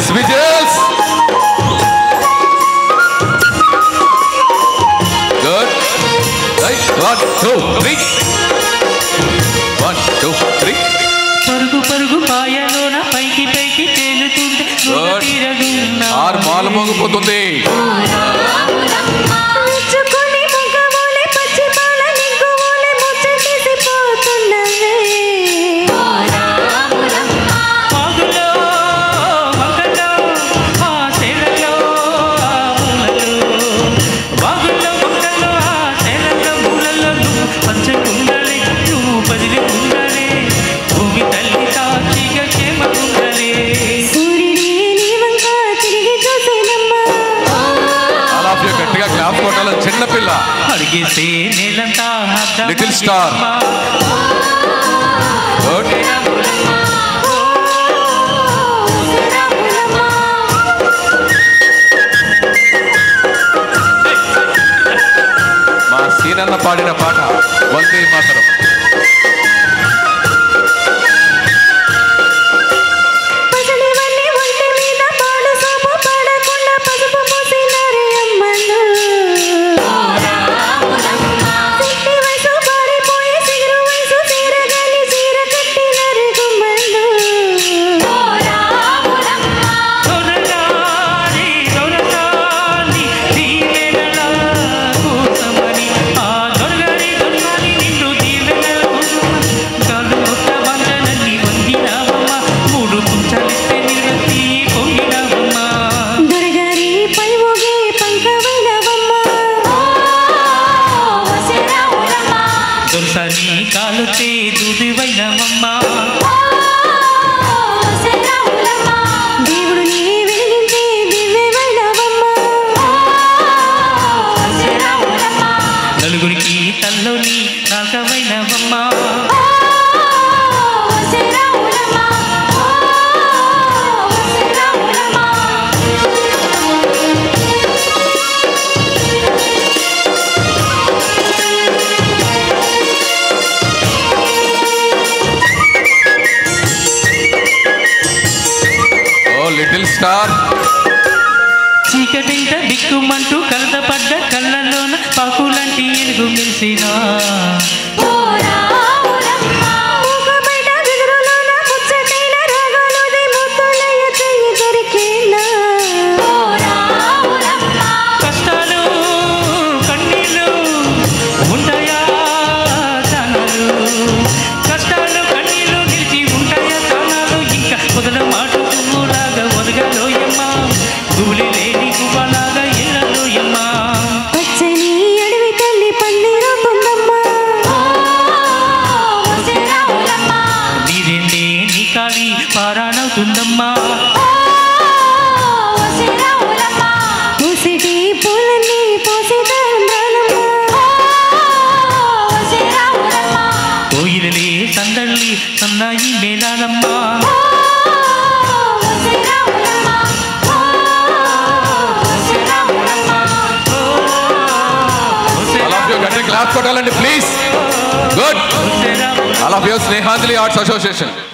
Whistles good right one two three one two three పరుగు పరుగు పాయలోన పైకి పైకి తేలుతుంటే Good. తీరగున్నా ఆరు మాలు మోగిపోతుంది మెచ్చుకొని మొగ్గవోలే పచ్చి పాల నిగ్గువోలే ముచ్చటేసిపోతున్నవే. వాగులో వంకలో ఆ సేలలో ఆ మూలలో వాగుల్లో వంకలో ఆ సేలలో మూలలో నువ్వు పంచకుండలే నువ్వు బదిలి ఉండాలి భూమి తల్లి సాక్షిగా క్షేమకుండలే సూర్యుడే నీ వంక తిరిగి చూసేనమ్మా. ఆల్ ఆఫ్ యూ గట్టిగా క్లాప్ కొట్టాలి చిన్న పిల్ల అడిగేస్తే నేలంతా Little star. గుడ్ శ్రీరాములమ్మా. మా సీనన్న పాడిన పాట వందే మాతరం పసిడివన్నీ ఒంటి మీద పాడు సోపు పడకుండా పసుపు పూసినారే అమ్మలు. సిట్టి వయసు పారిపోయి సిగురు వయసు తీరగాని చీర కట్టినారే గుమ్మలు. దొరగాలి దొరగాలి దీవెనల కోసమని ఆ దొరగాలి దొరగాలి నిన్ను దీవెనల కోసమని కాళ్ళు కొట్ట వందనని వందినావమ్మ మూడు కుంచలిస్తే నిలబెట్టి పొంగినావమ్మ దొరగారి పై ఊగే పంకవైనవమ్మ. దొరసని కాలుతే దుదివైనవమ్మ దేవుడు నీ వెలిగించే దివ్యమైనవమ్మ. నలుగురికి తల్లోని నాగవైనవమ్మ ఓ లిటిల్ స్టార్ చీకటింట దిక్కుమంటూ కలతపడ్డ కళ్ళలోన పాకులాంటి ఎలుగు మెరిసినా మూగబడ్డ వెదురులోన ముచ్చటైన రాగాలోని ముద్దులయ్య చెయ్యి దొరికేనా? కష్టాలు కన్నీళ్ళు ఉంటాయా తానాలు కష్టాలు కన్నీళ్ళు నిలిచి ఉంటాయా తానాలు ఇంకా మొదల మాట పువ్వులాగా ఒదగలోయమ్మా ధూళి లేని గువ్వలాగా ఎల్లలోయమ్మా పచ్చని అడవి తల్లి పందిరవుతుందమ్మా. నీరేందే నీ కాళీ పారాణవుతుందమ్మా పూసిటి పూలన్నీ పోసేదా అందాలమ్మా. కోయిలలే సందళ్ళి సన్నాయి మేళాలమ్మా ఆల్ ఆఫ్ యూ గట్టిగా క్లాప్ కొట్టాలండి please good all of you Snehanjali Arts association